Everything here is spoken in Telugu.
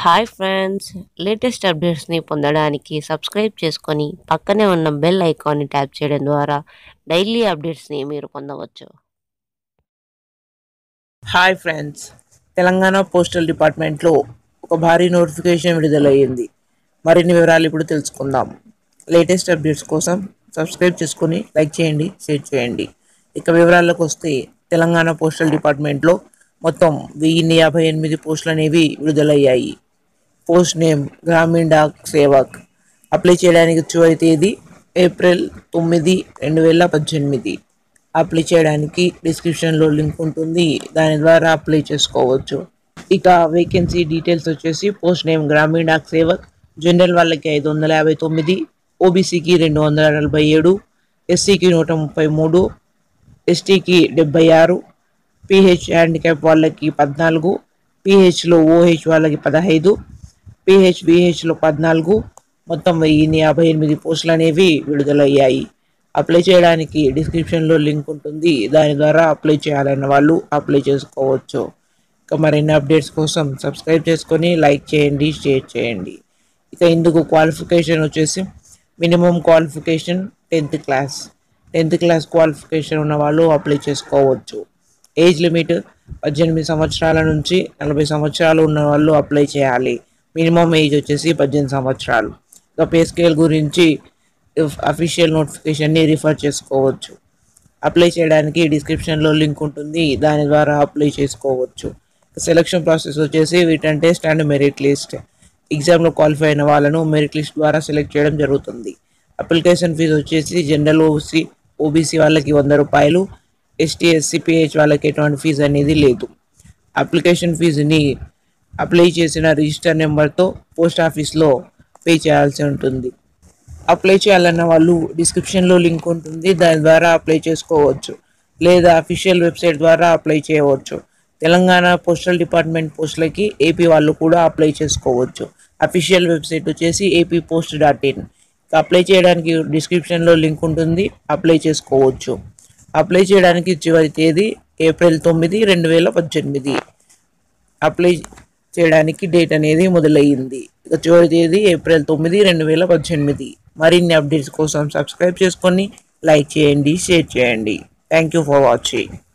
హాయ్ ఫ్రెండ్స్ లేటెస్ట్ అప్డేట్స్ని పొందడానికి సబ్స్క్రైబ్ చేసుకొని పక్కనే ఉన్న బెల్ ఐకాన్ని ట్యాప్ చేయడం ద్వారా డైలీ అప్డేట్స్ని మీరు పొందవచ్చు హాయ్ ఫ్రెండ్స్ తెలంగాణ పోస్టల్ డిపార్ట్మెంట్లో ఒక భారీ నోటిఫికేషన్ విడుదలయ్యింది మరిన్ని వివరాలు ఇప్పుడు తెలుసుకుందాం లేటెస్ట్ అప్డేట్స్ కోసం సబ్స్క్రైబ్ చేసుకుని లైక్ చేయండి షేర్ చేయండి ఇక వివరాలకు వస్తే తెలంగాణ పోస్టల్ డిపార్ట్మెంట్లో మొత్తం వెయ్యిన్ని యాభై ఎనిమిది పోస్టులు అనేవి విడుదలయ్యాయి post name Gramin Dak Sevak apply చేయడానికి చివరి తేదీ ఏప్రిల్ తొమ్మిది రెండు వేల పద్దెనిమిది అప్లై చేయడానికి డిస్క్రిప్షన్లో లింక్ ఉంటుంది దాని ద్వారా అప్లై చేసుకోవచ్చు ఇక వేకెన్సీ డీటెయిల్స్ వచ్చేసి post name Gramin Dak Sevak general వాళ్ళకి ఐదు వందల యాభై తొమ్మిది ఓబీసీకి రెండు వందల నలభై ఏడు ఎస్సీకి నూట ముప్పై మూడు ఎస్టీకి డెబ్బై ఆరు పిహెచ్ హ్యాండిక్యాప్ వాళ్ళకి పద్నాలుగు పిహెచ్లో ఓహెచ్ వాళ్ళకి పదహైదు పిహెచ్ బిహెచ్లో పద్నాలుగు మొత్తం వెయ్యిన్ని యాభై ఎనిమిది పోస్టులు అనేవి విడుదలయ్యాయి అప్లై చేయడానికి డిస్క్రిప్షన్లో లింక్ ఉంటుంది దాని ద్వారా అప్లై చేయాలన్న వాళ్ళు అప్లై చేసుకోవచ్చు ఇక మరిన్ని అప్డేట్స్ కోసం సబ్స్క్రైబ్ చేసుకొని లైక్ చేయండి షేర్ చేయండి ఇక ఇందుకు క్వాలిఫికేషన్ వచ్చేసి minimum qualification tenth class tenth class qualification ఉన్న వాళ్ళు అప్లై చేసుకోవచ్చు ఏజ్ లిమిట్ పద్దెనిమిది సంవత్సరాల నుంచి నలభై సంవత్సరాలు ఉన్న వాళ్ళు అప్లై చేయాలి మినిమం ఏజ్ వచ్చేసి పద్దెనిమిది సంవత్సరాలు ఇక పే స్కేల్ గురించి అఫీషియల్ నోటిఫికేషన్ని రిఫర్ చేసుకోవచ్చు అప్లై చేయడానికి డిస్క్రిప్షన్లో లింక్ ఉంటుంది దాని ద్వారా అప్లై చేసుకోవచ్చు సెలక్షన్ ప్రాసెస్ వచ్చేసి written test and merit list ఎగ్జామ్లో క్వాలిఫై అయిన వాళ్ళను మెరిట్ లిస్ట్ ద్వారా సెలెక్ట్ చేయడం జరుగుతుంది అప్లికేషన్ ఫీజు వచ్చేసి జనరల్ ఓసీ ఓబీసీ వాళ్ళకి వంద రూపాయలు ఎస్టీ ఎస్సీ పిహెచ్ వాళ్ళకి ఎటువంటి ఫీజు అనేది లేదు అప్లికేషన్ ఫీజుని అప్లై చేసిన రిజిస్టర్ నెంబర్తో పోస్ట్ ఆఫీస్లో పే చేయాల్సి ఉంటుంది అప్లై చేయాలన్న వాళ్ళు డిస్క్రిప్షన్లో లింక్ ఉంటుంది దాని ద్వారా అప్లై చేసుకోవచ్చు లేదా అఫీషియల్ వెబ్సైట్ ద్వారా అప్లై చేయవచ్చు తెలంగాణ పోస్టల్ డిపార్ట్మెంట్ పోస్టులకి ఏపీ వాళ్ళు కూడా అప్లై చేసుకోవచ్చు అఫీషియల్ వెబ్సైట్ వచ్చేసి AP post dot in apply చేయడానికి డిస్క్రిప్షన్లో లింక్ ఉంటుంది అప్లై చేసుకోవచ్చు అప్లై చేయడానికి చివరి తేదీ ఏప్రిల్ తొమ్మిది రెండు వేల పద్దెనిమిది అప్లై చేయడానికి డేట్ అనేది మొదలయ్యింది ఇక చివరి తేదీ ఏప్రిల్ తొమ్మిది రెండు వేల పద్దెనిమిది మరిన్ని అప్డేట్స్ కోసం సబ్స్క్రైబ్ చేసుకొని లైక్ చేయండి షేర్ చేయండి థ్యాంక్ యూ ఫర్ వాచింగ్